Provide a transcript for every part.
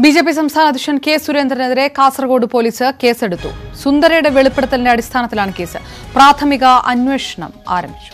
B J P സംസ്ഥാന അധ്യക്ഷൻ K സുരേന്ദ്രനെതിരെ Kasaragod police കേസെടുത്തു സുന്ദരയുടെ വെളിപ്പെടുത്തലിന്റെ അടിസ്ഥാനത്തിലാണ് കേസ് പ്രാഥമിക അന്വേഷണം ആരംഭിച്ചു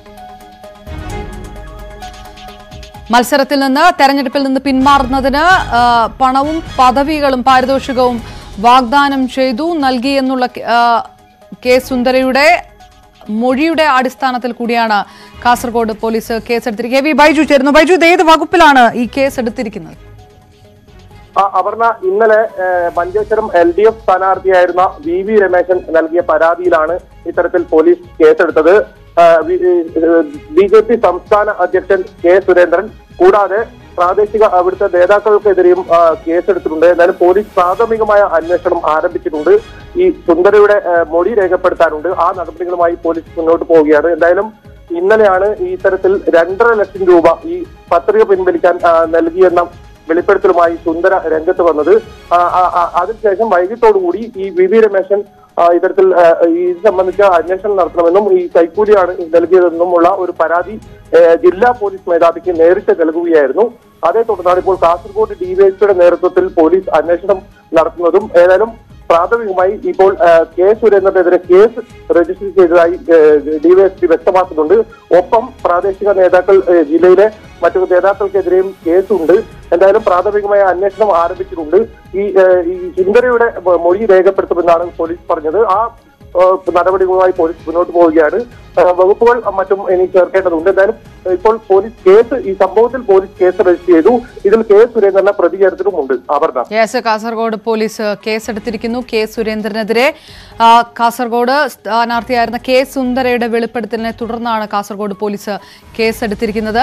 മത്സരത്തിൽ നിന്ന് തെരഞ്ഞെടുപ്പിൽ നിന്ന് പിന്മാറുന്നതിന് ആ, പണവും പദവികളും പാരിതോഷികവും വാഗ്ദാനം ചെയ്തു നൽകി എന്നുള്ള ആ, കെ സുന്ദരയുടെ മൊഴിയുടെ അടിസ്ഥാനത്തിൽ കൂടിയാണ് കാസർഗോഡ് പോലീസ് കേസെടുത്തിരിക്കുന്നത് കെ വി ബൈജു ചേരുന്നു ബൈജു ഇത് ഏത് വകുപ്പിലാണ് ഈ കേസ് എടുത്തിരിക്കുന്നത് ആ, അപർണ ഇന്നലെ ഏഹ്, മഞ്ചേശ്വരം എൽ ഡി എഫ് സ്ഥാനാർത്ഥിയായിരുന്ന വി വി രമേശൻ നൽകിയ പരാതിയിലാണ് ഇത്തരത്തിൽ പോലീസ് കേസെടുത്തത് ബി ജെ പി സംസ്ഥാന അധ്യക്ഷൻ കെ സുരേന്ദ്രൻ കൂടാതെ പ്രാദേശിക അവിടുത്തെ നേതാക്കൾക്കെതിരെയും ആ, കേസെടുത്തിട്ടുണ്ട് എന്നാലും പോലീസ് പ്രാഥമികമായ അന്വേഷണം ആരംഭിച്ചിട്ടുണ്ട് ഈ സുന്ദരയുടെ ഏഹ്, മൊഴി രേഖപ്പെടുത്താനുണ്ട് ആ നടപടികളുമായി പോലീസ് മുന്നോട്ട് പോവുകയാണ് എന്തായാലും ഇന്നലെയാണ് ഈ ഇത്തരത്തിൽ രണ്ടര ലക്ഷം രൂപ ഈ പത്രിക പിൻവലിക്കാൻ ആ, നൽകിയെന്ന വെളിപ്പെടുത്തലുമായി സുന്ദര രംഗത്ത് വന്നത് ആ, ആ, ആ, അതിനുശേഷം വൈകിട്ടോടുകൂടി ഈ വി വി രമേശൻ ആ, ഇത്തരത്തിൽ ആ, ഈ ഇത് സംബന്ധിച്ച അന്വേഷണം നടത്തണമെന്നും ഈ കൈക്കൂലിയാണ് നൽകിയതെന്നുമുള്ള ഒരു പരാതി ഏ, ജില്ലാ പോലീസ് മേധാവിക്ക് നേരിട്ട് നൽകുകയായിരുന്നു അതേ തുടർന്നാണ് ഇപ്പോൾ കാസർഗോഡ് ഡിവൈഎസ്പിയുടെ നേതൃത്വത്തിൽ പോലീസ് അന്വേഷണം നടത്തുന്നതും ഏതായാലും പ്രാഥമികമായി ഇപ്പോൾ ആ, കെ സുരേന്ദ്രനെതിരെ കേസ് രജിസ്റ്റർ ചെയ്തതായി ഡിവൈഎസ്പി വ്യക്തമാക്കുന്നുണ്ട് ഒപ്പം പ്രാദേശിക നേതാക്കൾ ഏ, ജില്ലയിലെ മറ്റു നേതാക്കൾക്കെതിരെയും കേസുണ്ട് എന്തായാലും പ്രാഥമികമായ അന്വേഷണം ആരംഭിച്ചിട്ടുണ്ട് ഈ ഏ, ഈ സുന്ദരയുടെ മൊഴി രേഖപ്പെടുത്തുമെന്നാണ് പോലീസ് പറഞ്ഞത് ആ ഏ, നടപടികളുമായി പോലീസ് മുന്നോട്ട് പോവുകയാണ് ഏ, വകുപ്പുകൾ മറ്റും ഇനി ചേർക്കേണ്ടതുണ്ട് എന്തായാലും ഇപ്പോൾ പോലീസ് കേസ് ഈ സംഭവത്തിൽ പോലീസ് കേസ് രജിസ്റ്റർ ചെയ്തു ഇതിൽ കെ സുരേന്ദ്രനെ പ്രതി ചേർത്തിട്ടുമുണ്ട് അപർണ യെസ് കാസർഗോഡ് പോലീസ് കേസെടുത്തിരിക്കുന്നു കെ സുരേന്ദ്രനെതിരെ ആ, കാസർഗോഡ് സ്ഥാനാർത്ഥിയായിരുന്ന കെ സുന്ദരയുടെ വെളിപ്പെടുത്തലിനെ തുടർന്നാണ് കാസർഗോഡ് പോലീസ് കേസെടുത്തിരിക്കുന്നത്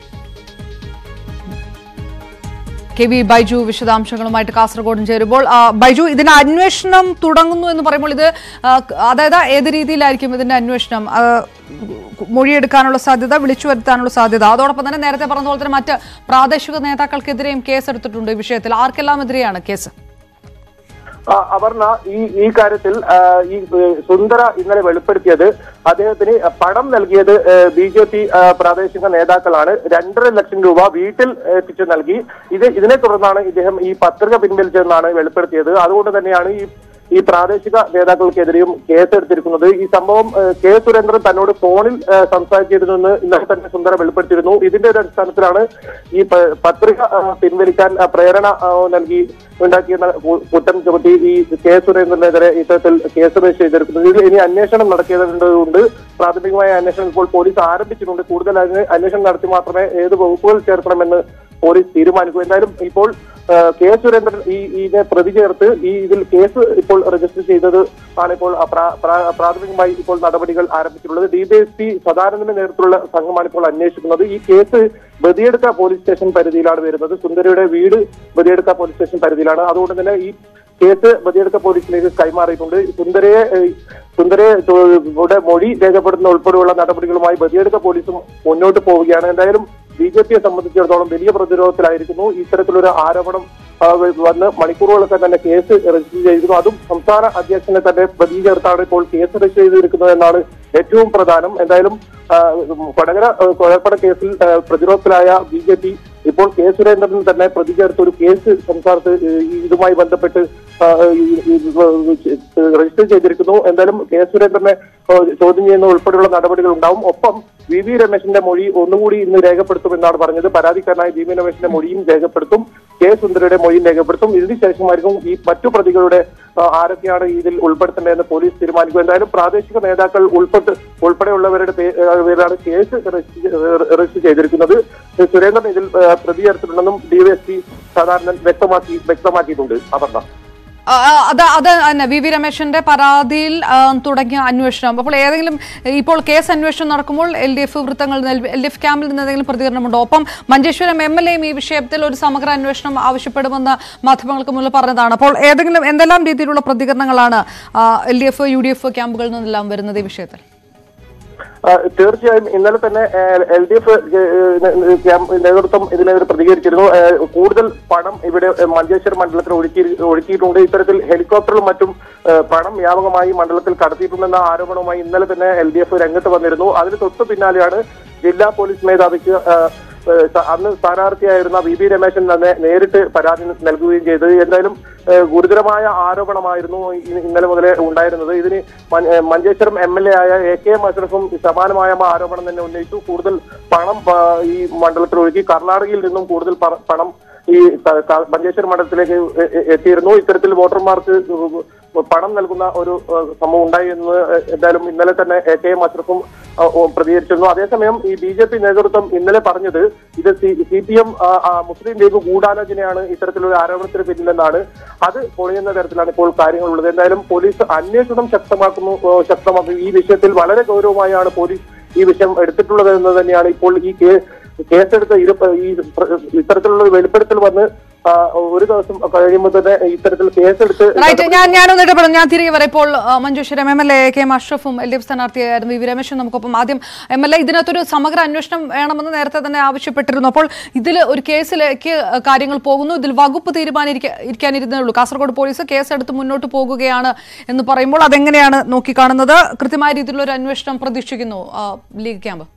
കെ വി ബൈജു വിശദാംശങ്ങളുമായിട്ട് കാസർഗോഡും ചേരുമ്പോൾ ആ, ബൈജു ഇതിന്റെ അന്വേഷണം തുടങ്ങുന്നു എന്ന് പറയുമ്പോൾ ഇത് ആ, അതായത് ഏത് രീതിയിലായിരിക്കും ഇതിന്റെ അന്വേഷണം ആ, മൊഴിയെടുക്കാനുള്ള സാധ്യത വിളിച്ചു വരുത്താനുള്ള സാധ്യത അതോടൊപ്പം തന്നെ നേരത്തെ പറഞ്ഞ പോലെ തന്നെ മറ്റ് പ്രാദേശിക നേതാക്കൾക്കെതിരെയും കേസെടുത്തിട്ടുണ്ട് ഈ വിഷയത്തിൽ ആർക്കെല്ലാം എതിരെയാണ് കേസ് ആ, അപർണ ഈ ഈ കാര്യത്തിൽ ആ, ഈ ഏ, സുന്ദര ഇന്നലെ വെളിപ്പെടുത്തിയത് അദ്ദേഹത്തിന് പണം നൽകിയത് ബി ജെ പി പ്രാദേശിക നേതാക്കളാണ് രണ്ടര ലക്ഷം രൂപ വീട്ടിൽ എത്തിച്ചു നൽകി ഇത് ഇതിനെ തുടർന്നാണ് ഇദ്ദേഹം ഈ പത്രിക പിൻവലിച്ചതെന്നാണ് വെളിപ്പെടുത്തിയത് അതുകൊണ്ട് തന്നെയാണ് ഈ ഈ പ്രാദേശിക നേതാക്കൾക്കെതിരെയും കേസെടുത്തിരിക്കുന്നത് ഈ സംഭവം ഏ, കെ സുരേന്ദ്രൻ തന്നോട് ഫോണിൽ ഏ, സംസാരിച്ചിരുന്നെന്ന് ഇന്നലെ തന്നെ സുന്ദര വെളിപ്പെടുത്തിയിരുന്നു ഇതിന്റെ ഒരു അടിസ്ഥാനത്തിലാണ് ഈ പ- പത്രിക ആ, പിൻവലിക്കാൻ ആ, പ്രേരണ ആ, നൽകി ഉണ്ടാക്കിയെന്ന കു- കുറ്റം ചുമത്തി ഈ കെ സുരേന്ദ്രനെതിരെ ഇത്തരത്തിൽ കേസ് രജിസ്റ്റർ ചെയ്തിരിക്കുന്നത് ഇതിൽ ഇനി അന്വേഷണം നടക്കേണ്ടതുണ്ട് പ്രാഥമികമായ അന്വേഷണം ഇപ്പോൾ പോലീസ് ആരംഭിച്ചിട്ടുണ്ട് കൂടുതൽ അതിന് അന്വേഷണം നടത്തി മാത്രമേ ഏത് വകുപ്പുകൾ ചേർക്കണമെന്ന് പോലീസ് തീരുമാനിക്കൂ എന്തായാലും ഇപ്പോൾ ആ, കെ സുരേന്ദ്രൻ ഈ ഇതിനെ പ്രതി ചേർത്ത് ഈ ഇതിൽ കേസ് ഇപ്പോൾ രജിസ്റ്റർ ചെയ്തത് ആണ് ഇപ്പോൾ ആ പ്രാ- പ്രാ- പ്രാഥമികമായി ഇപ്പോൾ നടപടികൾ ആരംഭിച്ചിട്ടുള്ളത് ഡിവൈഎസ്പി സദാനന്ദന്റെ നേതൃത്വത്തിലുള്ള സംഘമാണ് ഇപ്പോൾ അന്വേഷിക്കുന്നത് ഈ കേസ് ബദിയെടുക്ക പോലീസ് സ്റ്റേഷൻ പരിധിയിലാണ് വരുന്നത് സുന്ദരയുടെ വീട് ബദിയെടുക്ക പോലീസ് സ്റ്റേഷൻ പരിധിയിലാണ് അതുകൊണ്ട് തന്നെ ഈ കേസ് ബദിയെടുക്ക പോലീസിലേക്ക് കൈമാറിയിട്ടുണ്ട് സുന്ദരയെ ഏഹ്, സുന്ദരയെ ചോ- ഇവിടെ മൊഴി രേഖപ്പെടുത്തുന്ന ഉൾപ്പെടെയുള്ള നടപടികളുമായി ബദിയെടുക്ക പോലീസും മുന്നോട്ട് പോവുകയാണ് എന്തായാലും ബി ജെ പിയെ സംബന്ധിച്ചിടത്തോളം വലിയ പ്രതിരോധത്തിലായിരിക്കുന്നു ഇത്തരത്തിലൊരു ആരോപണം ആ, വന്ന് മണിക്കൂറുകളൊക്കെ തന്നെ കേസ് രജിസ്റ്റർ ചെയ്തിരുന്നു അതും സംസ്ഥാന അധ്യക്ഷനെ തന്നെ പ്രതി ചേർത്താണ് ഇപ്പോൾ കേസ് രജിസ്റ്റർ ചെയ്തിരിക്കുന്നത് എന്നാണ് ഏറ്റവും പ്രധാനം എന്തായാലും ആ, കൊടകര ആ, കൊലപ്പട കേസിൽ ആ, പ്രതിരോധത്തിലായ ബി ജെ പി ഇപ്പോൾ കെ സുരേന്ദ്രൻ തന്നെ പ്രതി ചേർത്ത് ഒരു കേസ് സംസ്ഥാനത്ത് ഈ ഇതുമായി ബന്ധപ്പെട്ട് ആ, ഈ- ഈ- ഈ- രജിസ്റ്റർ ചെയ്തിരിക്കുന്നു എന്തായാലും കെ സുരേന്ദ്രനെ ആ, ചോദ്യം ചെയ്യുന്ന ഉൾപ്പെടെയുള്ള നടപടികൾ ഉണ്ടാവും ഒപ്പം വി വി രമേശിന്റെ മൊഴി ഒന്നുകൂടി ഇന്ന് രേഖപ്പെടുത്തുമെന്നാണ് പറഞ്ഞത് പരാതിക്കാരനായ വി വി രമേശിന്റെ മൊഴിയും രേഖപ്പെടുത്തും കെ സുന്ദരയുടെ മൊഴിയും രേഖപ്പെടുത്തും ഇതിന് ശേഷമായിരിക്കും ഈ മറ്റു പ്രതികളുടെ ആ, ആരൊക്കെയാണ് ഇതിൽ ഉൾപ്പെടുത്തേണ്ടതെന്ന് പോലീസ് തീരുമാനിക്കും എന്തായാലും പ്രാദേശിക നേതാക്കൾ ഉൾപ്പെട്ട് ഉൾപ്പെടെയുള്ളവരുടെ പേ- ആ, പേരിലാണ് കേസ് രജിസ്റ്റർ രജിസ്റ്റർ ചെയ്തിരിക്കുന്നത് സുരേന്ദ്രൻ ഇതിൽ ആ, പ്രതി ചേർത്തിട്ടുണ്ടെന്നും ഡിവൈഎസ്പി സാധാരണ വ്യക്തമാക്കി വ്യക്തമാക്കിയിട്ടുണ്ട് അപർണ ആ, ആ, അത് അത് തന്നെ വി വി രമേശന്റെ പരാതിയിൽ ആ, തുടങ്ങിയ അന്വേഷണം അപ്പോൾ ഏതെങ്കിലും ഇപ്പോൾ കേസ് അന്വേഷണം നടക്കുമ്പോൾ എൽ ഡി എഫ് വൃത്തങ്ങൾ എൽ ഡി എഫ് ക്യാമ്പിൽ നിന്ന് ഏതെങ്കിലും പ്രതികരണമുണ്ടോ ഒപ്പം മഞ്ചേശ്വരം എം എൽ എയും ഈ വിഷയത്തിൽ ഒരു സമഗ്ര അന്വേഷണം ആവശ്യപ്പെടുമെന്ന് മാധ്യമങ്ങൾക്ക് മുന്നിൽ പറഞ്ഞതാണ് അപ്പോൾ ഏതെങ്കിലും എന്തെല്ലാം രീതിയിലുള്ള പ്രതികരണങ്ങളാണ് L D F U D F ക്യാമ്പുകളിൽ നിന്നെല്ലാം വരുന്നത് ഈ വിഷയത്തിൽ ആ, തീർച്ചയായും ഇന്നലെ തന്നെ എൽ ഡി എഫ് നേതൃത്വം ഇതിനെതിരെ പ്രതികരിച്ചിരുന്നു ആ, കൂടുതൽ പണം ഇവിടെ ആ, മഞ്ചേശ്വരം മണ്ഡലത്തിൽ ഒഴുക്കി ഒഴുക്കിയിട്ടുണ്ട് ഇത്തരത്തിൽ ഹെലികോപ്റ്ററിലും മറ്റും ആ, പണം വ്യാപകമായി മണ്ഡലത്തിൽ കടത്തിയിട്ടുണ്ടെന്ന ആരോപണവുമായി ഇന്നലെ തന്നെ എൽ ഡി എഫ് രംഗത്ത് വന്നിരുന്നു അതിന് തൊട്ടു പിന്നാലെയാണ് ജില്ലാ പോലീസ് മേധാവിക്ക് ആ, ഏഹ് സ- അന്ന് സ്ഥാനാർത്ഥിയായിരുന്ന വി ബി രമേശൻ തന്നെ നേരിട്ട് പരാതി നൽകുകയും ചെയ്തത് എന്തായാലും ഏഹ് ഗുരുതരമായ ആരോപണമായിരുന്നു ഇ- ഇന്നലെ മുതലേ ഉണ്ടായിരുന്നത് ഇതിന് മൻ- ഏഹ് മഞ്ചേശ്വരം എം എൽ എ ആയ എ കെ മഷറഫും സമാനമായ ആരോപണം തന്നെ ഉന്നയിച്ചു കൂടുതൽ പണം ആ, ഈ മണ്ഡലത്തിൽ ഒഴുകി കർണാടകയിൽ നിന്നും കൂടുതൽ പ- പണം ഈ ക- ക- മഞ്ചേശ്വരം മണ്ഡലത്തിലേക്ക് എ- എ- എത്തിയിരുന്നു ഇത്തരത്തിൽ വോട്ടർമാർക്ക് പണം നൽകുന്ന ഒരു ഏഹ്, സംഭവം ഉണ്ടായി എന്ന് എന്തായാലും ഇന്നലെ തന്നെ എ കെ മഷറഫും ആ, ഓ, പ്രതികരിച്ചിരുന്നു അതേസമയം ഈ ബി ജെ പി നേതൃത്വം ഇന്നലെ പറഞ്ഞത് ഇത് C P M Muslim League ഗൂഢാലോചനയാണ് ഇത്തരത്തിലൊരു ആരോപണത്തിന് പിന്നിലെന്നാണ് അത് പൊളിയുന്ന തരത്തിലാണ് ഇപ്പോൾ കാര്യങ്ങളുള്ളത് എന്തായാലും പോലീസ് അന്വേഷണം ശക്തമാക്കുന്നു ഓ, ശക്തമാക്കും ഈ വിഷയത്തിൽ വളരെ ഗൗരവമായാണ് പോലീസ് ഈ വിഷയം എടുത്തിട്ടുള്ളത് എന്ന് തന്നെയാണ് ഇപ്പോൾ ഈ കേ- കേസെടുത്ത ഇരു ഈ പ്ര- ഇത്തരത്തിലുള്ള ഒരു വെളിപ്പെടുത്തൽ വന്ന് ആ, ഒരു ദിവസം കഴിയുമ്പോൾ തന്നെ ഇത്തരത്തിൽ കേസെടുത്ത് റൈറ്റ് ഞാൻ ഞാനൊന്ന് ഇടപെടും ഞാൻ തിരികെ വരാം ഇപ്പോൾ ആ, Manjeshwaram M L A K M അഷ്റഫും എൽ ഡി എഫ് സ്ഥാനാർത്ഥിയായിരുന്നു വി വി രമേശും നമുക്കൊപ്പം ആദ്യം എം എൽ എ ഇതിനകത്തൊരു സമഗ്ര അന്വേഷണം വേണമെന്ന് നേരത്തെ തന്നെ ആവശ്യപ്പെട്ടിരുന്നു അപ്പോൾ ഇതിൽ ഒരു കേസിലേക്ക് കാര്യങ്ങൾ പോകുന്നു ഇതിൽ വകുപ്പ് തീരുമാനിക്കാനിരുന്നേ ഉള്ളൂ കാസർഗോഡ് പോലീസ് കേസെടുത്ത് മുന്നോട്ട് പോകുകയാണ് എന്ന് പറയുമ്പോൾ അതെങ്ങനെയാണ് നോക്കിക്കാണുന്നത് കൃത്യമായ രീതിയിലുള്ള ഒരു അന്വേഷണം പ്രതീക്ഷിക്കുന്നു ആ, ലീഗ് ക്യാമ്പ്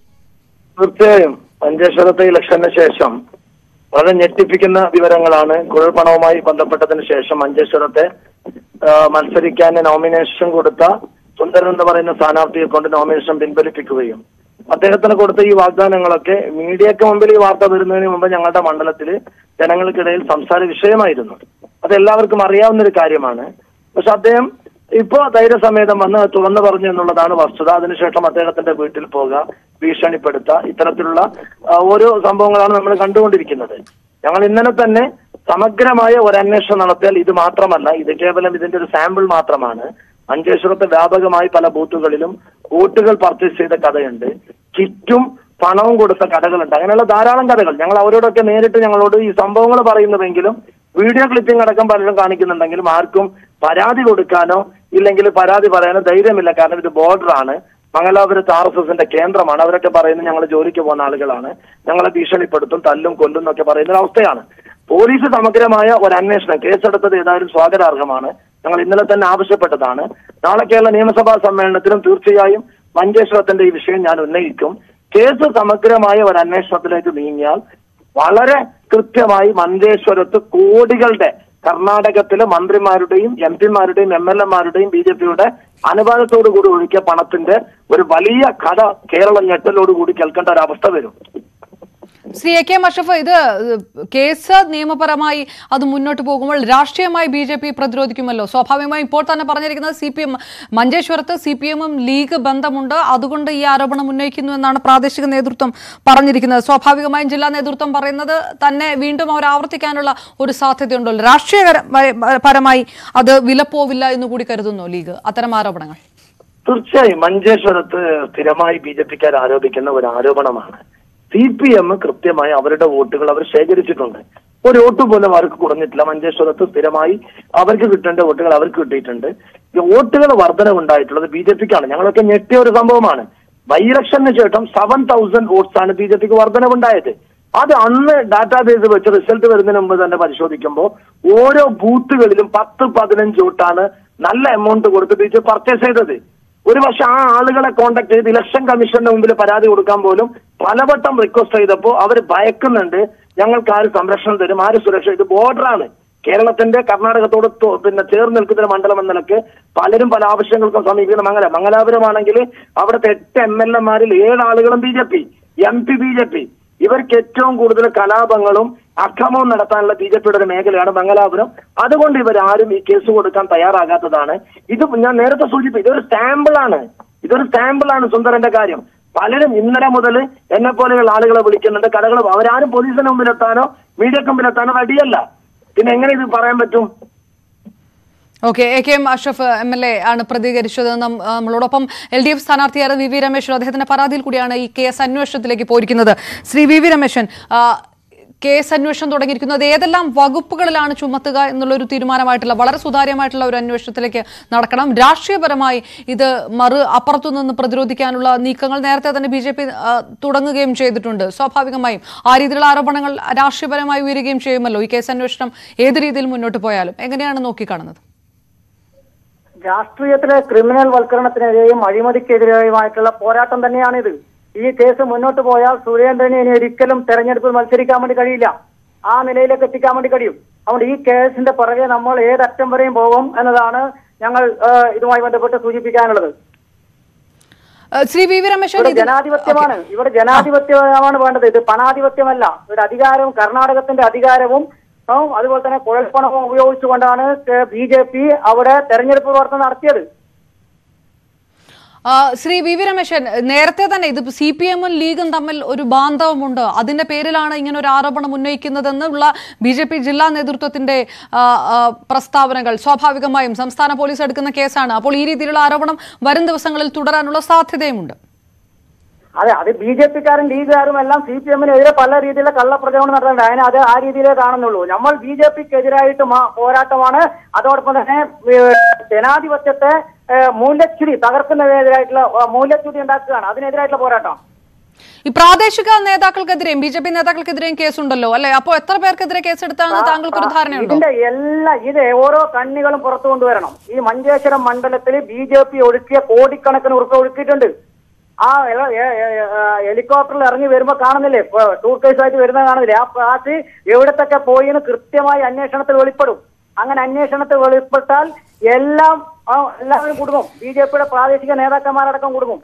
തീർച്ചയായും മഞ്ചേശ്വരത്തെ ഇലക്ഷന് ശേഷം വളരെ ഞെട്ടിപ്പിക്കുന്ന വിവരങ്ങളാണ് കുഴൽപ്പണവുമായി ബന്ധപ്പെട്ടതിന് ശേഷം മഞ്ചേശ്വരത്തെ ആ, മത്സരിക്കാൻ നോമിനേഷൻ കൊടുത്ത സുന്ദരൻ എന്ന് പറയുന്ന സ്ഥാനാർത്ഥിയെ കൊണ്ട് നോമിനേഷൻ പിൻവലിപ്പിക്കുകയും അദ്ദേഹത്തിന് കൊടുത്ത ഈ വാഗ്ദാനങ്ങളൊക്കെ മീഡിയക്ക് മുമ്പിൽ ഈ വാർത്ത വരുന്നതിന് മുമ്പ് ഞങ്ങളുടെ മണ്ഡലത്തിൽ ജനങ്ങൾക്കിടയിൽ സംസാര വിഷയമായിരുന്നു അത് എല്ലാവർക്കും അറിയാവുന്ന ഒരു കാര്യമാണ് പക്ഷെ അദ്ദേഹം ഇപ്പോ ധൈര്യസമേതം വന്ന് തുറന്നു പറഞ്ഞു എന്നുള്ളതാണ് വസ്തുത അതിനുശേഷം അദ്ദേഹത്തിന്റെ വീട്ടിൽ പോകുക ഭീഷണിപ്പെടുത്തുക ഇത്തരത്തിലുള്ള ആ, ഓരോ സംഭവങ്ങളാണ് നമ്മൾ കണ്ടുകൊണ്ടിരിക്കുന്നത് ഞങ്ങൾ ഇന്നലെ തന്നെ സമഗ്രമായ ഒരു അന്വേഷണം നടത്തിയാൽ ഇത് മാത്രമല്ല ഇത് കേവലം ഇതിന്റെ ഒരു സാമ്പിൾ മാത്രമാണ് മഞ്ചേശ്വരത്തെ വ്യാപകമായി പല ബൂത്തുകളിലും വോട്ടുകൾ പർച്ചേസ് ചെയ്ത കഥയുണ്ട് കിറ്റും പണവും കൊടുത്ത കഥകളുണ്ട് അങ്ങനെയുള്ള ധാരാളം കഥകൾ ഞങ്ങൾ അവരോടൊക്കെ നേരിട്ട് ഞങ്ങളോട് ഈ സംഭവങ്ങൾ പറയുന്നുവെങ്കിലും വീഡിയോ ക്ലിപ്പിംഗ് അടക്കം പലരും കാണിക്കുന്നുണ്ടെങ്കിലും ആർക്കും പരാതി കൊടുക്കാനോ ഇല്ലെങ്കിൽ പരാതി പറയാനോ ധൈര്യമില്ല കാരണം ഇത് ബോർഡറാണ് മംഗലാപുരത്ത് ആർ എസ് എസിന്റെ കേന്ദ്രമാണ് അവരൊക്കെ പറയുന്നത് ഞങ്ങൾ ജോലിക്ക് പോകുന്ന ആളുകളാണ് ഞങ്ങളെ ഭീഷണിപ്പെടുത്തും തല്ലും കൊല്ലും എന്നൊക്കെ പറയുന്ന ഒരു അവസ്ഥയാണ് പോലീസ് സമഗ്രമായ ഒരു അന്വേഷണം കേസെടുത്തത് ഏതായാലും സ്വാഗതാർഹമാണ് ഞങ്ങൾ ഇന്നലെ തന്നെ ആവശ്യപ്പെട്ടതാണ് നാളെ കേരള നിയമസഭാ സമ്മേളനത്തിലും തീർച്ചയായും മഞ്ചേശ്വരത്തിന്റെ ഈ വിഷയം ഞാൻ ഉന്നയിക്കും കേസ് സമഗ്രമായ ഒരു അന്വേഷണത്തിലേക്ക് നീങ്ങിയാൽ വളരെ കൃത്യമായി മഞ്ചേശ്വരത്ത് കോടികളുടെ കർണാടകത്തിലെ മന്ത്രിമാരുടെയും എം പിമാരുടെയും എം എൽ എമാരുടെയും ബി ജെ പിയുടെ അനുവാദത്തോടു കൂടി ഒഴുക്കിയ പണത്തിന്റെ ഒരു വലിയ കഥ കേരളം ഞെട്ടലോടുകൂടി കേൾക്കേണ്ട ഒരു അവസ്ഥ വരും ശ്രീ എ കെ മഷഫ് ഇത് കേസ് നിയമപരമായി അത് മുന്നോട്ട് പോകുമ്പോൾ രാഷ്ട്രീയമായി ബി ജെ പി പ്രതിരോധിക്കുമല്ലോ സ്വാഭാവികമായും ഇപ്പോൾ തന്നെ പറഞ്ഞിരിക്കുന്നത് സി പി എം മഞ്ചേശ്വരത്ത് സി പി എമ്മും ലീഗ് ബന്ധമുണ്ട് അതുകൊണ്ട് ഈ ആരോപണം ഉന്നയിക്കുന്നു എന്നാണ് പ്രാദേശിക നേതൃത്വം പറഞ്ഞിരിക്കുന്നത് സ്വാഭാവികമായും ജില്ലാ നേതൃത്വം പറയുന്നത് തന്നെ വീണ്ടും അവർ ആവർത്തിക്കാനുള്ള ഒരു സാധ്യതയുണ്ടല്ലോ രാഷ്ട്രീയപരമായി അത് വിലപ്പോവില്ല എന്ന് കൂടി കരുതുന്നു ലീഗ് അത്തരം ആരോപണങ്ങൾ തീർച്ചയായും മഞ്ചേശ്വരത്ത് സ്ഥിരമായി ബി ജെ പിക്കാർ ആരോപിക്കുന്ന ഒരു ആരോപണമാണ് സി പി എം കൃത്യമായി അവരുടെ വോട്ടുകൾ അവർ ശേഖരിച്ചിട്ടുണ്ട് ഒരു വോട്ട് പോലും അവർക്ക് കുറഞ്ഞിട്ടില്ല മഞ്ചേശ്വരത്ത് സ്ഥിരമായി അവർക്ക് കിട്ടേണ്ട വോട്ടുകൾ അവർക്ക് കിട്ടിയിട്ടുണ്ട് ഈ വോട്ടുകൾ വർധനവുണ്ടായിട്ടുള്ളത് ബി ജെ പിക്കാണ് ഞങ്ങളൊക്കെ ഞെട്ടിയ ഒരു സംഭവമാണ് ബൈ ഇലക്ഷന് ശേഷം സെവൻ തൗസൻഡ് വോട്ട്സ് ആണ് ബി ജെ പിക്ക് വർധനവുണ്ടായത് അത് അന്ന് ഡാറ്റാബേസ് വെച്ച് റിസൾട്ട് വരുന്നതിന് മുമ്പ് തന്നെ പരിശോധിക്കുമ്പോൾ ഓരോ ബൂത്തുകളിലും പത്ത് പതിനഞ്ച് വോട്ടാണ് നല്ല എമൗണ്ട് കൊടുത്ത് ബി ജെ പർച്ചേസ് ചെയ്തത് ഒരു പക്ഷെ ആ ആളുകളെ കോണ്ടാക്ട് ചെയ്ത് ഇലക്ഷൻ കമ്മീഷന്റെ മുമ്പിൽ പരാതി കൊടുക്കാൻ പോലും പലവട്ടം റിക്വസ്റ്റ് ചെയ്തപ്പോൾ അവർ ഭയക്കുന്നുണ്ട് ഞങ്ങൾക്ക് ആര് സംരക്ഷണം തരും ആര് സുരക്ഷ ഇത് ബോർഡറാണ് കേരളത്തിന്റെ കർണാടകത്തോട് തൊ- പിന്നെ ചേർന്ന് നിൽക്കുന്ന ഒരു മണ്ഡലം എന്ന നിലക്ക് പലരും പല ആവശ്യങ്ങൾക്കും സമീപിക്കുന്ന മംഗല മംഗലാപുരമാണെങ്കിൽ അവിടുത്തെ എട്ട് എം എൽ എമാരിൽ ഏഴ് ആളുകളും B J P M P B J P ഇവർക്ക് ഏറ്റവും കൂടുതൽ കലാപങ്ങളും അക്രമവും നടത്താനുള്ള ബി ജെ പിയുടെ ഒരു മേഖലയാണ് മംഗലാപുരം അതുകൊണ്ട് ഇവർ ആരും ഈ കേസ് കൊടുക്കാൻ തയ്യാറാകാത്തതാണ് ഇത് ഞാൻ നേരത്തെ സൂചിപ്പിച്ചു ഇതൊരു സാമ്പിളാണ് ഇതൊരു സാമ്പിളാണ് സുന്ദരന്റെ കാര്യം പലരും ഇന്നലെ മുതൽ എന്നെ പോലെയുള്ള ആളുകളെ വിളിക്കുന്നുണ്ട് കടകൾ അവരാരും പോലീസിന് മുമ്പിലെത്താനോ മീഡിയക്ക് മുമ്പിലെത്താനോ റെഡിയല്ല പിന്നെ എങ്ങനെ ഇത് പറയാൻ പറ്റും okay A K M Ashraf M L A ആണ് പ്രതികരിച്ചത് നം- ആ, നമ്മളോടൊപ്പം എൽ ഡി എഫ് സ്ഥാനാർത്ഥിയായ വി വി രമേശ്വർ അദ്ദേഹത്തിന്റെ പരാതിയിൽ കൂടിയാണ് ഈ കേസ് അന്വേഷണത്തിലേക്ക് പോയിരിക്കുന്നത് ശ്രീ വി വി രമേശൻ ആ, കേസ് അന്വേഷണം തുടങ്ങിയിരിക്കുന്നത് ഏതെല്ലാം വകുപ്പുകളിലാണ് ചുമത്തുക എന്നുള്ളൊരു തീരുമാനമായിട്ടുള്ള വളരെ സുതാര്യമായിട്ടുള്ള ഒരു അന്വേഷണത്തിലേക്ക് നടക്കണം രാഷ്ട്രീയപരമായി ഇത് മറു അപ്പുറത്തു നിന്ന് പ്രതിരോധിക്കാനുള്ള നീക്കങ്ങൾ നേരത്തെ തന്നെ ബി ജെ പി തുടങ്ങുകയും ചെയ്തിട്ടുണ്ട് സ്വാഭാവികമായും ആ രീതിയിലുള്ള ആരോപണങ്ങൾ രാഷ്ട്രീയപരമായി ഉയരുകയും ചെയ്യുമല്ലോ ഈ കേസ് അന്വേഷണം ഏത് രീതിയിൽ മുന്നോട്ട് പോയാലും എങ്ങനെയാണ് നോക്കിക്കാണുന്നത് രാഷ്ട്രീയത്തിലെ ക്രിമിനൽ വൽക്കരണത്തിനെതിരെയും അഴിമതിക്കെതിരെയുമായിട്ടുള്ള പോരാട്ടം തന്നെയാണിത് ഈ കേസ് മുന്നോട്ട് പോയാൽ സുരേന്ദ്രന് ഇനി ഒരിക്കലും തെരഞ്ഞെടുപ്പിൽ മത്സരിക്കാൻ വേണ്ടി കഴിയില്ല ആ നിലയിലേക്ക് എത്തിക്കാൻ വേണ്ടി കഴിയും അതുകൊണ്ട് ഈ കേസിന്റെ പുറകെ നമ്മൾ ഏതറ്റം വരെയും പോകും എന്നതാണ് ഞങ്ങൾ ആ, ഇതുമായി ബന്ധപ്പെട്ട് സൂചിപ്പിക്കാനുള്ളത് ഏഹ് ശ്രീ വി വി രമേശൻ ഇവിടെ ഇത് ജനാധിപത്യമാണ് ഇവിടെ ജനാധിപത്യമാണ് വേണ്ടത് ഇത് പണാധിപത്യമല്ല ഇവിടെ അധികാരവും കർണാടകത്തിന്റെ അധികാരവും ഉം, അതുപോലെ തന്നെ കുഴൽപ്പണവും ഉപയോഗിച്ചുകൊണ്ടാണ് ബി ജെ പി അവിടെ തെരഞ്ഞെടുപ്പ് പ്രവർത്തനം നടത്തിയത് ആ, ശ്രീ വി വി രമേശൻ നേരത്തെ തന്നെ ഇത് സി പി എമ്മും ലീഗും തമ്മിൽ ഒരു ബാന്ധവമുണ്ട് അതിന്റെ പേരിലാണ് ഇങ്ങനെ ഒരു ആരോപണം ഉന്നയിക്കുന്നതെന്നുള്ള ബി ജെ പി ജില്ലാ നേതൃത്വത്തിന്റെ ആ, ആ, പ്രസ്താവനകൾ സ്വാഭാവികമായും സംസ്ഥാന പോലീസ് എടുക്കുന്ന കേസാണ് അപ്പോൾ ഈ രീതിയിലുള്ള ആരോപണം വരും ദിവസങ്ങളിൽ തുടരാനുള്ള സാധ്യതയുമുണ്ട് അതെ അത് ബി ജെ പിക്കാരും ലീഗുകാരും എല്ലാം സി പി എമ്മിനെതിരെ പല രീതിയിലുള്ള കള്ളപ്രചരണം നടത്തുന്നുണ്ട് അതിനെ അത് ആ രീതിയിലേ കാണുന്നുള്ളൂ നമ്മൾ ബി ജെ പിക്ക് എതിരായിട്ട് മാ- പോരാട്ടമാണ് അതോടൊപ്പം തന്നെ ഏഹ്, ജനാധിപത്യത്തെ ഏഹ്, മൂല്യച്യുതി തകർക്കുന്നതിനെതിരായിട്ടുള്ള ഏഹ്, മൂല്യച്യുതി ഉണ്ടാക്കുകയാണ് അതിനെതിരായിട്ടുള്ള പോരാട്ടം ഈ പ്രാദേശിക നേതാക്കൾക്കെതിരെയും ബി ജെ പി നേതാക്കൾക്കെതിരെയും കേസുണ്ടല്ലോ അല്ലെ അപ്പോൾ എത്ര പേർക്കെതിരെ കേസെടുത്താണെന്ന് താങ്കൾക്കൊരു ധാരണയുണ്ടോ ഇതിന്റെ എല്ലാ ഇത് ഓരോ കണ്ണികളും പുറത്തു കൊണ്ടുവരണം ഈ മഞ്ചേശ്വരം മണ്ഡലത്തിൽ ബി ജെ പി ഒഴുക്കിയ കോടിക്കണക്കിന് ഉറുപ്പ ഒഴുക്കിയിട്ടുണ്ട് ആ എ- എ- എ- ആ, ഹെലികോപ്റ്ററിൽ ഇറങ്ങി വരുമ്പോ കാണുന്നില്ലേ ഇപ്പൊ ടൂർ കേസായിട്ട് വരുന്നത് കാണുന്നില്ലേ ആ കാശ് എവിടത്തൊക്കെ പോയി എന്ന് കൃത്യമായി അന്വേഷണത്തിൽ വെളിപ്പെടും അങ്ങനെ അന്വേഷണത്തിൽ വെളിപ്പെട്ടാൽ എല്ലാം ആ, എല്ലാവരും കുടുങ്ങും ബി ജെ പിയുടെ പ്രാദേശിക നേതാക്കന്മാരടക്കം കുടുങ്ങും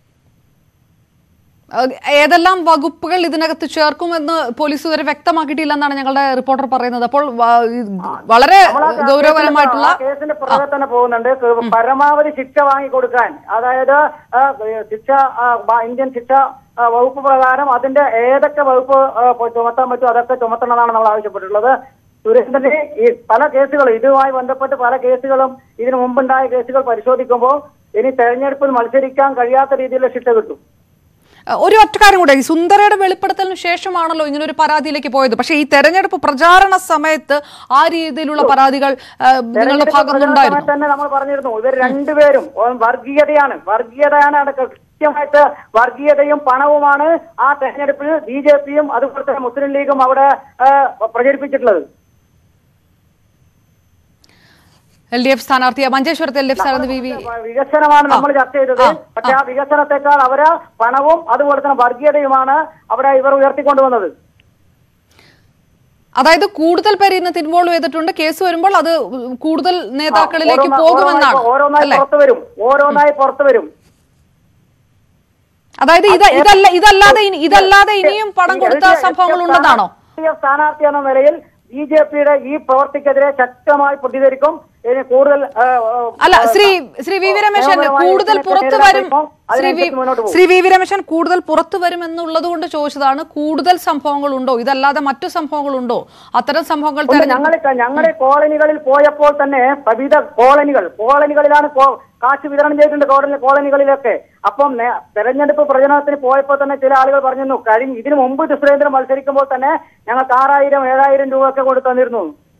ഏഹ് ഏതെല്ലാം വകുപ്പുകൾ ഇതിനകത്ത് ചേർക്കുമെന്ന് പോലീസ് ഇതുവരെ വ്യക്തമാക്കിയിട്ടില്ലെന്നാണ് ഞങ്ങളുടെ റിപ്പോർട്ടർ പറയുന്നത് അപ്പോൾ വ- ഇത് വളരെ നമ്മളാ കേസിന്റെ ഗൗരവകരമായിട്ടുള്ള ആ കേസിന്റെ പുറകെ തന്നെ പോകുന്നുണ്ട് ക- പരമാവധി ശിക്ഷ വാങ്ങിക്കൊടുക്കാൻ അതായത് ആ, ശിക്ഷ ആ, ബ- ഇന്ത്യൻ ശിക്ഷ ആ, വകുപ്പ് പ്രകാരം അതിന്റെ ഏതൊക്കെ വകുപ്പ് ആ, പൊ- ചുമത്താൻ പറ്റുമോ അതൊക്കെ ചുമത്തണമെന്നാണ് നമ്മൾ ആവശ്യപ്പെട്ടിട്ടുള്ളത് സുരേന്ദ്രന് ഈ പല കേസുകൾ ഇതുമായി ബന്ധപ്പെട്ട് പല കേസുകളും ഇതിനു മുമ്പുണ്ടായ കേസുകൾ പരിശോധിക്കുമ്പോൾ ഇനി തെരഞ്ഞെടുപ്പിൽ മത്സരിക്കാൻ കഴിയാത്ത രീതിയിലുള്ള ശിക്ഷ കിട്ടും ഏഹ് ഒരു ഒറ്റ കാര്യം കൂടെ ഈ സുന്ദരയുടെ വെളിപ്പെടുത്തലിന് ശേഷമാണല്ലോ ഇങ്ങനെ ഒരു പരാതിയിലേക്ക് പോയത് പക്ഷേ ഈ തെരഞ്ഞെടുപ്പ് പ്രചാരണ സമയത്ത് ആ രീതിയിലുള്ള പരാതികൾ ഏഹ് നിങ്ങളുടെ ഭാഗത്തു സമയത്ത് നിന്നുണ്ടായിരുന്നു തന്നെ നമ്മൾ പറഞ്ഞിരുന്നു ഇവർ രണ്ടുപേരും ഓ, വർഗീയതയാണ് വർഗീയതയാണ് അടക്കം കൃത്യമായിട്ട് വർഗീയതയും പണവുമാണ് ആ തെരഞ്ഞെടുപ്പിൽ ബി ജെ പിയും അതുപോലെ തന്നെ മുസ്ലിം ലീഗും അവിടെ ആ, പ്രചരിപ്പിച്ചിട്ടുള്ളത് എൽ ഡി എഫ് സ്ഥാനാർത്ഥിയെ മഞ്ചേശ്വരത്തെ എൽ ഡി എഫ് സ്ഥാനാർത്ഥി വി വി വികസനമാണ് നമ്മൾ ചർച്ച ചെയ്തത് ആ, പക്ഷെ ആ വികസനത്തെക്കാൾ അവര് പണവും അതുപോലെ തന്നെ വർഗീയതയുമാണ് അവിടെ ഇവർ ഉയർത്തിക്കൊണ്ടുവന്നത് അതായത് കൂടുതൽ പേര് ഇന്ന് ഇൻവോൾവ് ചെയ്തിട്ടുണ്ട് കേസ് വരുമ്പോൾ അത് കൂടുതൽ നേതാക്കളിലേക്ക് ഓരോന്ന- പോകുമെന്നാണ് ഓരോന്നായി- ഓരോന്നായി അല്ലെ പുറത്തു വരും ഓരോന്നായി പുറത്തു വരും അതായത് ഇത് ഇതല്ല ഇതല്ലാതെ ഇനി- ഇതല്ലാതെ ഇനിയും പണം കൊടുത്ത എൽ ഡി എഫ് സംഭവങ്ങൾ ഉണ്ടെന്നാണോ എൽ ഡി എഫ് സ്ഥാനാർത്ഥി എന്ന നിലയിൽ ബി ജെ പിയുടെ ഈ പ്രവർത്തിക്കെതിരെ ശക്തമായി പ്രതികരിക്കും ഇനി കൂടുതൽ ആ, ആ, അല്ല ശ്രീ ശ്രീ വി വി രമേശൻ നിയമപരമായ കൂടുതൽ ഇതിനൊക്കെ പുറത്തു നേരിടാൻ വരും കഴിയുമോ? ശ്രീ വി അതിനനുസരിച്ച് മുന്നോട്ട് പോകും. ശ്രീ വി വി രമേശൻ കൂടുതൽ പുറത്തു വരും എന്നുള്ളത് കൊണ്ട് ചോദിച്ചതാണ് കൂടുതൽ സംഭവങ്ങൾ ഉണ്ടോ ഇതല്ലാതെ മറ്റു സംഭവങ്ങൾ ഉണ്ടോ അത്തരം സംഭവങ്ങൾ ഉണ്ട്. തെരഞ്ഞെടുപ്പ് ഞങ്ങൾ ഞങ്ങളുടെ കോളനികളിൽ പോയപ്പോൾ തന്നെ വിവിധ കോളനികൾ കോളനികളിലാണ് കോ- കാശ് വിതരണം ചെയ്തിട്ടുണ്ട് കോളനി കോളനികളിലൊക്കെ അപ്പം നേ- തെരഞ്ഞെടുപ്പ് പ്രചരണത്തിന് പോയപ്പോൾ തന്നെ ചില ആളുകൾ പറഞ്ഞിരുന്നു കഴിഞ്ഞ ഇതിനു മുമ്പ് സുരേന്ദ്രൻ മത്സരിക്കുമ്പോൾ തന്നെ ഞങ്ങൾക്ക് ആറായിരം ഏഴായിരം രൂപ ഒക്കെ കൊടുത്തു തന്നിരുന്നു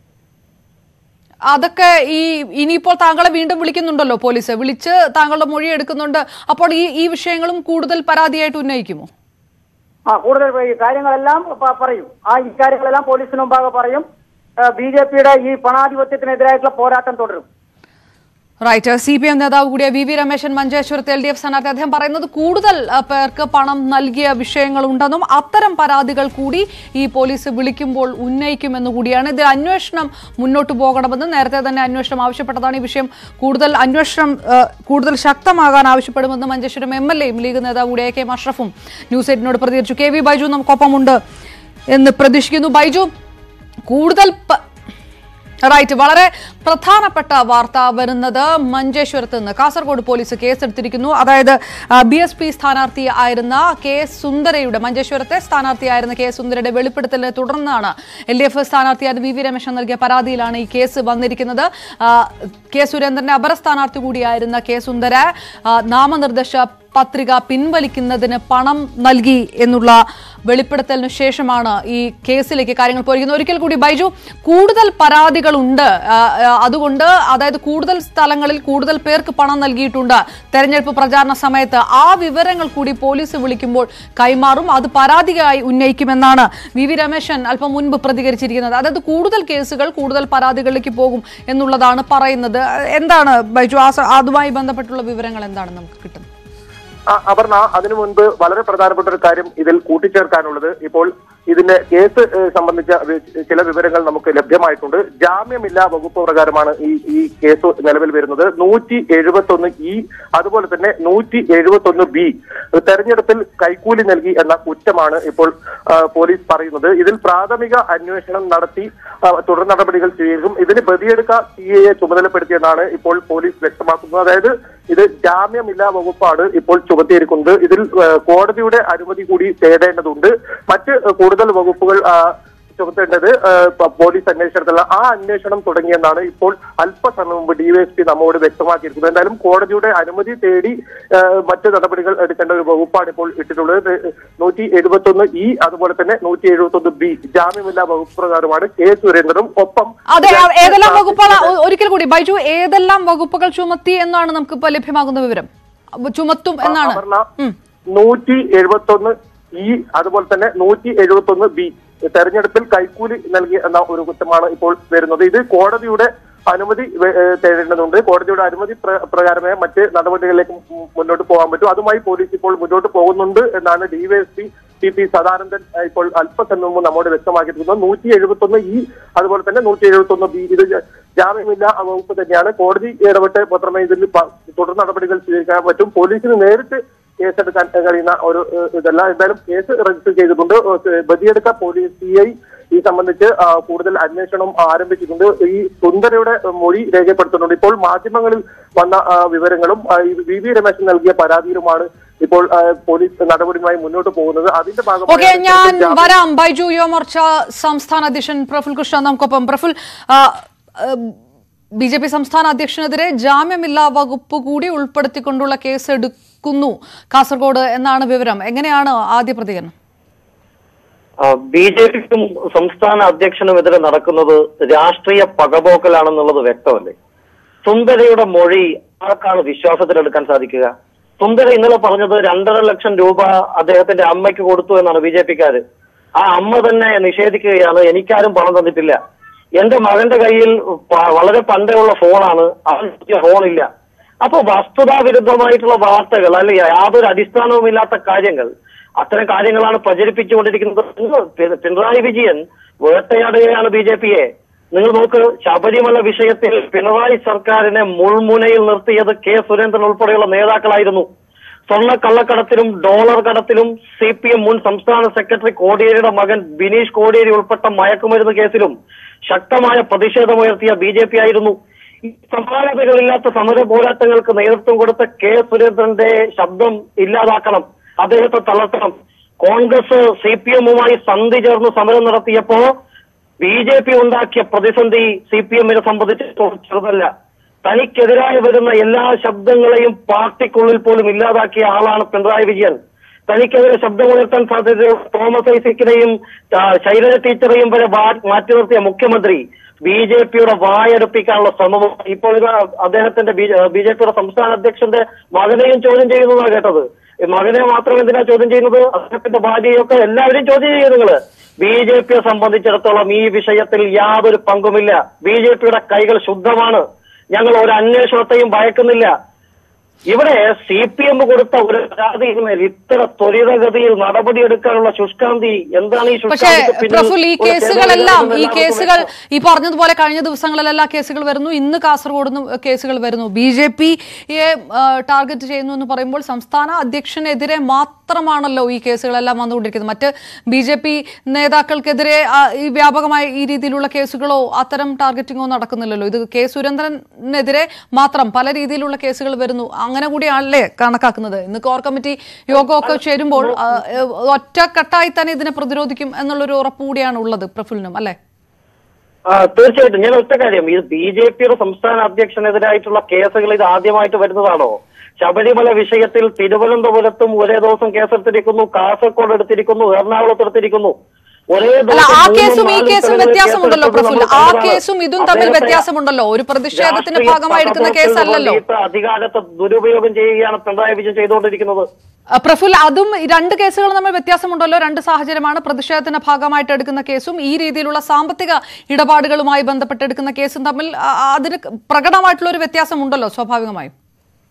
അതൊക്കെ ഈ ഇനിയിപ്പോൾ താങ്കളെ വീണ്ടും വിളിക്കുന്നുണ്ടല്ലോ പോലീസ് വിളിച്ച് താങ്കളുടെ മൊഴി എടുക്കുന്നുണ്ട് അപ്പോൾ ഈ ഈ വിഷയങ്ങളും കൂടുതൽ പരാതിയായിട്ട് ഉന്നയിക്കുമോ ആ കൂടുതൽ ഈ കാര്യങ്ങളെല്ലാം പ- പറയും ആ ഈ കാര്യങ്ങളെല്ലാം പോലീസിന് മുമ്പാകെ പറയും ബി ജെ പിയുടെ ഈ പണാധിപത്യത്തിനെതിരായിട്ടുള്ള പോരാട്ടം തുടരും റൈറ്റ് സി പി എം നേതാവ് കൂടിയ വി വി രമേശൻ മഞ്ചേശ്വരത്തെ എൽ ഡി എഫ് സ്ഥാനാർത്ഥി അദ്ദേഹം പറയുന്നത് കൂടുതൽ അഹ്, പേർക്ക് പണം നൽകിയ വിഷയങ്ങളുണ്ടെന്നും അത്തരം പരാതികൾ കൂടി ഈ പോലീസ് വിളിക്കുമ്പോൾ ഉന്നയിക്കുമെന്ന് കൂടിയാണ് ഇത് അന്വേഷണം മുന്നോട്ട് പോകണമെന്ന് നേരത്തെ തന്നെ അന്വേഷണം ആവശ്യപ്പെട്ടതാണ് ഈ വിഷയം കൂടുതൽ അന്വേഷണം അഹ്, കൂടുതൽ ശക്തമാകാൻ ആവശ്യപ്പെടുമെന്ന് മഞ്ചേശ്വരം എം എൽ എയും ലീഗ് നേതാവ് കൂടിയ കെ എം അഷ്റഫും ന്യൂസ് എയ്റ്റിനോട് പ്രതികരിച്ചു കെ വി ബൈജു നമുക്കൊപ്പമുണ്ട് എന്ന് പ്രതീക്ഷിക്കുന്നു ബൈജു കൂടുതൽ പ- റൈറ്റ് വളരെ പ്രധാനപ്പെട്ട വാർത്ത വരുന്നത് മഞ്ചേശ്വരത്ത് നിന്ന് കാസർഗോഡ് പോലീസ് കേസെടുത്തിരിക്കുന്നു അതായത് ബി എസ് പി സ്ഥാനാർത്ഥി ആയിരുന്ന കെ സുന്ദരയുടെ മഞ്ചേശ്വരത്തെ സ്ഥാനാർത്ഥിയായിരുന്ന കെ സുന്ദരയുടെ വെളിപ്പെടുത്തലിനെ തുടർന്നാണ് എൽ ഡി എഫ് സ്ഥാനാർത്ഥിയായ വി വി രമേശൻ നൽകിയ പരാതിയിലാണ് ഈ കേസ് വന്നിരിക്കുന്നത് ആ, കെ സുരേന്ദ്രന്റെ അപര സ്ഥാനാർത്ഥി കൂടിയായിരുന്ന കെ സുന്ദര ആ, നാമനിർദ്ദേശ പത്രിക പിൻവലിക്കുന്നതിന് പണം നൽകി എന്നുള്ള വെളിപ്പെടുത്തലിന് ശേഷമാണ് ഈ കേസിലേക്ക് കാര്യങ്ങൾ പോയിരിക്കുന്നത് ഒരിക്കൽ കൂടി ബൈജു കൂടുതൽ പരാതികളുണ്ട് ആ, ആ, അതുകൊണ്ട് അതായത് കൂടുതൽ സ്ഥലങ്ങളിൽ കൂടുതൽ പേർക്ക് പണം നൽകിയിട്ടുണ്ട് തെരഞ്ഞെടുപ്പ് പ്രചാരണ സമയത്ത് ആ വിവരങ്ങൾ കൂടി പോലീസ് വിളിക്കുമ്പോൾ കൈമാറും അത് പരാതിയായി ഉന്നയിക്കുമെന്നാണ് വി വി രമേശൻ അല്പം മുൻപ് പ്രതികരിച്ചിരിക്കുന്നത് അതായത് കൂടുതൽ കേസുകൾ കൂടുതൽ പരാതികളിലേക്ക് പോകും എന്നുള്ളതാണ് പറയുന്നത് എന്താണ് ബൈജു ആ സ- അതുമായി ബന്ധപ്പെട്ടുള്ള വിവരങ്ങൾ എന്താണ് നമുക്ക് കിട്ടുന്നത് ആ, അപർണ അതിനു മുൻപ് വളരെ പ്രധാനപ്പെട്ട ഒരു കാര്യം ഇതിൽ കൂട്ടിച്ചേർക്കാനുള്ളത് ഇപ്പോൾ ഇതിന്റെ കേസ് ഏഹ്, സംബന്ധിച്ച വി- ചില വിവരങ്ങൾ നമുക്ക് ലഭ്യമായിട്ടുണ്ട് ജാമ്യമില്ലാ വകുപ്പ് പ്രകാരമാണ് ഈ ഈ കേസ് നിലവിൽ വരുന്നത് നൂറ്റി എഴുപത്തി ഒന്ന് ഇ അതുപോലെ തന്നെ നൂറ്റി എഴുപത്തി ഒന്ന് ബി തെരഞ്ഞെടുപ്പിൽ കൈക്കൂലി നൽകി എന്ന കുറ്റമാണ് ഇപ്പോൾ ആ, പോലീസ് പറയുന്നത് ഇതിൽ പ്രാഥമിക അന്വേഷണം നടത്തി ആ, തുടർ നടപടികൾ ചെയ്യും ഇതിന് പ്രതിയെടുക്ക സി എയെ ചുമതലപ്പെടുത്തിയെന്നാണ് ഇപ്പോൾ പോലീസ് വ്യക്തമാക്കുന്നത് അതായത് ഇത് ജാമ്യമില്ലാ വകുപ്പാണ് ഇപ്പോൾ ചുമത്തിയിരിക്കുന്നത് ഇതിൽ ആ, കോടതിയുടെ അനുമതി കൂടി തേടേണ്ടതുണ്ട് മറ്റ് കൂടുതൽ വകുപ്പുകൾ ആ, ചുമത്തേണ്ടത് ആ, പ- പോലീസ് അന്വേഷണത്തിലുള്ള ആ അന്വേഷണം തുടങ്ങിയെന്നാണ് ഇപ്പോൾ അല്പസമയം മുമ്പ് ഡിവൈഎസ്പി നമ്മോട് വ്യക്തമാക്കിയിരിക്കുന്നത് എന്തായാലും കോടതിയുടെ അനുമതി തേടി ആ, മറ്റ് നടപടികൾ എടുക്കേണ്ട ഒരു വകുപ്പാണ് ഇപ്പോൾ ഇട്ടിട്ടുള്ളത് നൂറ്റി എഴുപത്തി ഒന്ന് ഇ അതുപോലെ തന്നെ നൂറ്റി എഴുപത്തി ഒന്ന് ബി ജാമ്യമില്ലാ വകുപ്പ് പ്രകാരമാണ് കെ സുരേന്ദ്രനും ഒപ്പം അതെ ഏതെല്ലാം വകുപ്പുകൾ ഒ- ഒരിക്കൽ കൂടി ബൈജു ഏതെല്ലാം വകുപ്പുകൾ ചുമത്തി എന്നാണ് നമുക്ക് ഇപ്പോൾ ലഭ്യമാകുന്ന വിവരം ചുമത്തും എന്നാണ് അപർണ ഉം. നൂറ്റി എഴുപത്തി ഒന്ന് ഇ അതുപോലെ തന്നെ നൂറ്റി എഴുപത്തി ഒന്ന് ബി തെരഞ്ഞെടുപ്പിൽ കൈക്കൂലി നൽകി എന്ന ഒരു കുറ്റമാണ് ഇപ്പോൾ വരുന്നത് ഇത് കോടതിയുടെ അനുമതി വേ- ഏഹ് തേടേണ്ടതുണ്ട് കോടതിയുടെ അനുമതി പ്ര- പ്രകാരമേ മറ്റ് നടപടികളിലേക്ക് മു- മുന്നോട്ട് പോകാൻ പറ്റൂ അതുമായി പോലീസ് ഇപ്പോൾ മുന്നോട്ട് പോകുന്നുണ്ട് എന്നാണ് ഡിവൈഎസ്പി ടി പി സദാനന്ദൻ ഏഹ് ഇപ്പോൾ അല്പസമയം മുമ്പ് നമ്മോട് വ്യക്തമാക്കിയിരിക്കുന്നത് നൂറ്റി എഴുപത്തി ഒന്ന് ഇ അതുപോലെ തന്നെ നൂറ്റി എഴുപത്തി ഒന്ന് ബി ഇത് ജ- ജാമ്യമില്ല വകുപ്പ് തന്നെയാണ് കോടതി ഇടപെട്ട് മാത്രമേ ഇതിൽ പ- തുടർ നടപടികൾ സ്വീകരിക്കാൻ പറ്റും പോലീസിന് നേരിട്ട് കേസെടുക്കാൻ കഴിയുന്ന ഒരു ഏഹ്, ഇതല്ല എന്തായാലും കേസ് രജിസ്റ്റർ ചെയ്തിട്ടുണ്ട് ഏഹ്, ബദിയെടുക്ക പോലീസ് സി ഐ ഈ സംബന്ധിച്ച് ആ, കൂടുതൽ അന്വേഷണം ആരംഭിച്ചിട്ടുണ്ട് ഈ സുന്ദരയുടെ മൊഴി രേഖപ്പെടുത്തുന്നുണ്ട് ഇപ്പോൾ മാധ്യമങ്ങളിൽ വന്ന ആ, വിവരങ്ങളും ആ, ഈ വി വി രമേശൻ നൽകിയ പരാതിയിലുമാണ് ഇപ്പോൾ ആ, പോലീസ് നടപടിയുമായി മുന്നോട്ട് പോകുന്നത് അതിന്റെ ഓക്കെ ഞാൻ ഭാഗമായി വരാം ബൈജു യുവമോർച്ച സംസ്ഥാന അധ്യക്ഷൻ പ്രഫുൽ കൃഷ്ണ നമുക്കൊപ്പം പ്രഫുൽ ബി ജെ പി സംസ്ഥാന അധ്യക്ഷനെതിരെ ജാമ്യമില്ലാ വകുപ്പ് കൂടി ഉൾപ്പെടുത്തിക്കൊണ്ടുള്ള കേസ് എടുക്കുന്നു കാസർഗോഡ് എന്നാണ് വിവരം എങ്ങനെയാണ് ആദ്യ പ്രതികരണം ബി ജെ പിക്കും സംസ്ഥാന അധ്യക്ഷനുമെതിരെ നടക്കുന്നത് രാഷ്ട്രീയ പകപോക്കലാണെന്നുള്ളത് വ്യക്തമല്ലേ സുന്ദരയുടെ മൊഴി ആർക്കാണ് വിശ്വാസത്തിലെടുക്കാൻ സാധിക്കുക സുന്ദര ഇന്നലെ പറഞ്ഞത് രണ്ടര ലക്ഷം രൂപ അദ്ദേഹത്തിന്റെ അമ്മയ്ക്ക് കൊടുത്തു എന്നാണ് ബി ജെ പിക്കാര് ആ അമ്മ തന്നെ നിഷേധിക്കുകയാണ് എനിക്കാരും പണം തന്നിട്ടില്ല എന്റെ മകന്റെ കയ്യിൽ പ- വളരെ പണ്ടേ ഉള്ള ഫോണാണ് അവൻ ഫോണില്ല അപ്പൊ വസ്തുതാവിരുദ്ധമായിട്ടുള്ള വാർത്തകൾ അല്ലെ യാതൊരു അടിസ്ഥാനവുമില്ലാത്ത കാര്യങ്ങൾ അത്തരം കാര്യങ്ങളാണ് പ്രചരിപ്പിച്ചുകൊണ്ടിരിക്കുന്നത് ഇന്ന് പി- പിണറായി വിജയൻ വേട്ടയാടുകയാണ് ബി ജെ പിയെ നിങ്ങൾ നോക്ക് ശബരിമല വിഷയത്തിൽ പിണറായി സർക്കാരിനെ മുൾമുനയിൽ നിർത്തിയത് കെ സുരേന്ദ്രൻ ഉൾപ്പെടെയുള്ള നേതാക്കളായിരുന്നു സ്വർണ്ണ കള്ളക്കടത്തിലും ഡോളർ കടത്തിലും സി പി എം മുൻ സംസ്ഥാന സെക്രട്ടറി കോടിയേരിയുടെ മകൻ ബിനീഷ് കോടിയേരി ഉൾപ്പെട്ട മയക്കുമരുന്ന് കേസിലും ശക്തമായ പ്രതിഷേധമുയർത്തിയ ബി ജെ പി ആയിരുന്നു ഈ സമാനതകളില്ലാത്ത സമര പോരാട്ടങ്ങൾക്ക് നേതൃത്വം കൊടുത്ത കെ സുരേന്ദ്രന്റെ ശബ്ദം ഇല്ലാതാക്കണം അദ്ദേഹത്തെ തളർത്തണം കോൺഗ്രസ് സി പി എമ്മുമായി സന്ധി ചേർന്ന് സമരം നടത്തിയപ്പോ ബി ജെ പി ഉണ്ടാക്കിയ പ്രതിസന്ധി സി പി എമ്മിനെ സംബന്ധിച്ചിടത്തോളം ചെറുതല്ല തനിക്കെതിരായി വരുന്ന എല്ലാ ശബ്ദങ്ങളെയും പാർട്ടിക്കുള്ളിൽ പോലും ഇല്ലാതാക്കിയ ആളാണ് പിണറായി വിജയൻ തനിക്കെതിരെ ശബ്ദമുയർത്താൻ സാധ്യതയുള്ള തോമസ് ഐസക്കിനെയും ആ, ശൈലജ ടീച്ചറെയും വരെ വാ- മാറ്റി നിർത്തിയ മുഖ്യമന്ത്രി ബി ജെ പിയുടെ വായടുപ്പിക്കാനുള്ള ശ്രമം ഇപ്പോൾ ഇത് അദ്ദേഹത്തിന്റെ ബി ജെ പിയുടെ സംസ്ഥാന അധ്യക്ഷന്റെ മകനെയും ചോദ്യം ചെയ്യുന്നതാണ് കേട്ടത് ഈ മകനെ മാത്രം എന്തിനാ ചോദ്യം ചെയ്യുന്നത് അദ്ദേഹത്തിന്റെ ഭാര്യയൊക്കെ എല്ലാവരും ചോദ്യം ചെയ്യും നിങ്ങള് ബി ജെ പിയെ സംബന്ധിച്ചിടത്തോളം ഈ വിഷയത്തിൽ യാതൊരു പങ്കുമില്ല ബി ജെ പിയുടെ കൈകൾ ശുദ്ധമാണ് ഞങ്ങൾ ഒരു അന്വേഷണത്തെയും ഭയക്കുന്നില്ല ഇവിടെ സി പി എം കൊടുത്ത ഒരു പരാതിയിന്മേൽ ഇത്ര ത്വരിതഗതിയിൽ നടപടിയെടുക്കാനുള്ള ശുഷ്കാന്തി എന്താണ് ഈ പക്ഷേ ശുഷ്കാന്തിക്ക് പിന്നിൽ? പ്രഫുൽ ഈ ഒരു കേസുകളെല്ലാം ഈ തെളിവ് കേസുകൾ ഈ പറഞ്ഞതുപോലെ കഴിഞ്ഞ ദിവസങ്ങളിലെല്ലാം കേസുകൾ വരുന്നു ഇന്ന് കാസർഗോഡ് നിന്നും കേസുകൾ വരുന്നു ബി ജെ പിയെ ടാർഗറ്റ് ചെയ്യുന്നു എന്ന് പറയുമ്പോൾ സംസ്ഥാന അധ്യക്ഷനെതിരെ മാത്രമാണല്ലോ ഈ കേസുകളെല്ലാം വന്നുകൊണ്ടിരിക്കുന്നത് മറ്റ് ബി ജെ പി നേതാക്കൾക്കെതിരെ ആ, ഈ വ്യാപകമായ ഈ രീതിയിലുള്ള കേസുകളോ അത്തരം ടാർഗറ്റിങ്ങോ നടക്കുന്നില്ലല്ലോ ഇത് കെ സുരേന്ദ്രനെതിരെ മാത്രം പല രീതിയിലുള്ള കേസുകൾ വരുന്നു അങ്ങനെ കൂടിയാണല്ലേ കണക്കാക്കുന്നത് ഇന്ന് കോർ കമ്മിറ്റി യോഗമൊക്കെ ചേരുമ്പോൾ ആ, ഏഹ്, ഒറ്റക്കെട്ടായി തന്നെ ഇതിനെ പ്രതിരോധിക്കും എന്നുള്ളൊരു ഉറപ്പ് കൂടിയാണ് ഉള്ളത് പ്രഫുലിനും അല്ലെ ആ, തീർച്ചയായിട്ടും ഞാൻ ഒറ്റ കാര്യം ഇത് ബി ജെ പിയുടെ സംസ്ഥാന അധ്യക്ഷനെതിരായിട്ടുള്ള കേസുകൾ ഇത് ആദ്യമായിട്ട് വരുന്നതാണോ ശബരിമല വിഷയത്തിൽ തിരുവനന്തപുരത്തും ഒരേ ദിവസം കേസെടുത്തിരിക്കുന്നു കാസർഗോഡ് എടുത്തിരിക്കുന്നു എറണാകുളത്ത് എടുത്തിരിക്കുന്നു ഒരേ അല്ല ദിവസം ആ മൂന്നും കേസും ഈ നാലും കേസും സ്ഥലങ്ങളിൽ വ്യത്യാസമുണ്ടല്ലോ കേസെടുത്തത് പ്രഫുൽ നമ്മൾ ആ കണ്ടതാണ്. കേസും ഇതും തമ്മിൽ അദ്ദേഹത്തെ വ്യത്യാസമുണ്ടല്ലോ ഒരു പ്രതിഷേധത്തിന്റെ രാഷ്ട്രീയ ഭാഗമായി എടുക്കുന്ന പകപോക്കൽ കേസല്ലല്ലോ കൊണ്ട് ഈ അധികാരത്തെ ദുരുപയോഗം ചെയ്യുകയാണ് പിണറായി വിജയൻ ചെയ്തുകൊണ്ടിരിക്കുന്നത് ആ, പ്രഫുൽ അതും രണ്ട് കേസുകൾ തമ്മിൽ വ്യത്യാസമുണ്ടല്ലോ രണ്ട് സാഹചര്യമാണ് പ്രതിഷേധത്തിന്റെ ഭാഗമായിട്ട് എടുക്കുന്ന കേസും ഈ രീതിയിലുള്ള സാമ്പത്തിക ഇടപാടുകളുമായി ബന്ധപ്പെട്ട് എടുക്കുന്ന കേസും തമ്മിൽ ആ, അതിന് പ്രകടമായിട്ടുള്ള ഒരു വ്യത്യാസമുണ്ടല്ലോ സ്വാഭാവികമായും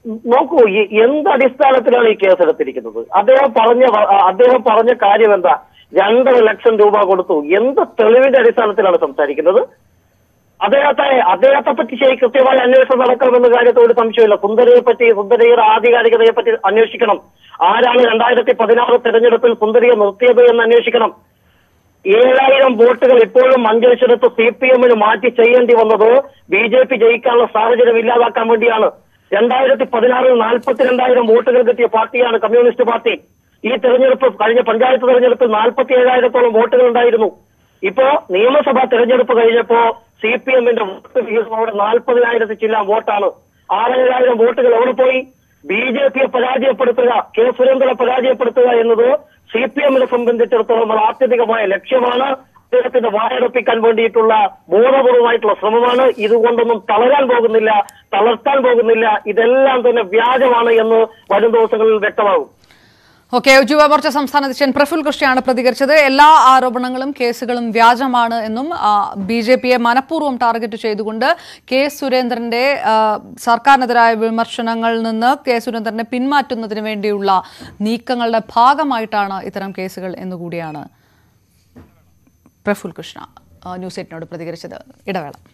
നോക്കൂ ഈ എന്ത് അടിസ്ഥാനത്തിലാണ് ഈ കേസ് എടുത്തിരിക്കുന്നത് അദ്ദേഹം പറഞ്ഞ വ- അദ്ദേഹം പറഞ്ഞ കാര്യം എന്താ രണ്ടര ലക്ഷം രൂപ കൊടുത്തു എന്ത് തെളിവിന്റെ അടിസ്ഥാനത്തിലാണ് സംസാരിക്കുന്നത് അദ്ദേഹത്തെ അദ്ദേഹത്തെ പറ്റി ശരി കൃത്യമായ അന്വേഷണം നടക്കണമെന്ന കാര്യത്തിൽ ഒരു സംശയമില്ല സുന്ദരയെ പറ്റി സുന്ദരയുടെ ആധികാരികതയെ പറ്റി അന്വേഷിക്കണം ആരാണ് രണ്ടായിരത്തി പതിനാറ് തെരഞ്ഞെടുപ്പിൽ സുന്ദരിയെ നിർത്തിയത് എന്ന് അന്വേഷിക്കണം ഏഴായിരം വോട്ടുകൾ ഇപ്പോഴും മഞ്ചേശ്വരത്ത് സി പി എമ്മിന് മാറ്റി ചെയ്യേണ്ടി വന്നത് ബി ജെ പി ജയിക്കാനുള്ള സാഹചര്യം ഇല്ലാതാക്കാൻ വേണ്ടിയാണ് രണ്ടായിരത്തി പതിനാറിൽ നാൽപ്പത്തിരണ്ടായിരം വോട്ടുകൾ കിട്ടിയ പാർട്ടിയാണ് കമ്മ്യൂണിസ്റ്റ് പാർട്ടി ഈ തെരഞ്ഞെടുപ്പ് കഴിഞ്ഞ പഞ്ചായത്ത് തെരഞ്ഞെടുപ്പിൽ നാൽപ്പത്തി ഏഴായിരത്തോളം വോട്ടുകൾ ഉണ്ടായിരുന്നു ഇപ്പോ നിയമസഭാ തെരഞ്ഞെടുപ്പ് കഴിഞ്ഞപ്പോ സി പി എമ്മിന്റെ വോട്ട് വിഹിതം നാൽപ്പതിനായിരത്തി ചില്ലാൻ വോട്ടാണ് ആറേഴായിരം വോട്ടുകൾ എവിടെ പോയി ബി ജെ പിയെ പരാജയപ്പെടുത്തുക കെ സുരേന്ദ്രനെ പരാജയപ്പെടുത്തുക എന്നത് സി പി എമ്മിനെ സംബന്ധിച്ചിടത്തോളം ഒരു ആത്യന്തികമായ ലക്ഷ്യമാണ് അദ്ദേഹത്തിന്റെ വായടപ്പിക്കാൻ വേണ്ടിയിട്ടുള്ള ബോധപൂർവമായിട്ടുള്ള ശ്രമമാണ് ഇതുകൊണ്ടൊന്നും തളരാൻ പോകുന്നില്ല തളർത്താൻ പോകുന്നില്ല ഇതെല്ലാം തന്നെ വ്യാജമാണ് എന്ന് വരും ദിവസങ്ങളിൽ വ്യക്തമാകും ഓക്കെ യുവമോർച്ച സംസ്ഥാന അധ്യക്ഷൻ പ്രഫുൽ കൃഷ്ണയാണ് പ്രതികരിച്ചത് എല്ലാ ആരോപണങ്ങളും കേസുകളും വ്യാജമാണ് എന്നും ബി ജെ പിയെ മനഃപൂർവ്വം ടാർഗറ്റ് ചെയ്തുകൊണ്ട് കെ സുരേന്ദ്രന്റെ ആ, സർക്കാരിനെതിരായ വിമർശനങ്ങളിൽ നിന്ന് കെ സുരേന്ദ്രനെ പിന്മാറ്റുന്നതിന് വേണ്ടിയുള്ള നീക്കങ്ങളുടെ ഭാഗമായിട്ടാണ് ഇത്തരം കേസുകൾ എന്നുകൂടിയാണ് പ്രഫുൽ കൃഷ്ണ ആ, ന്യൂസ് എയ്റ്റിനോട് പ്രതികരിച്ചത് ഇടവേള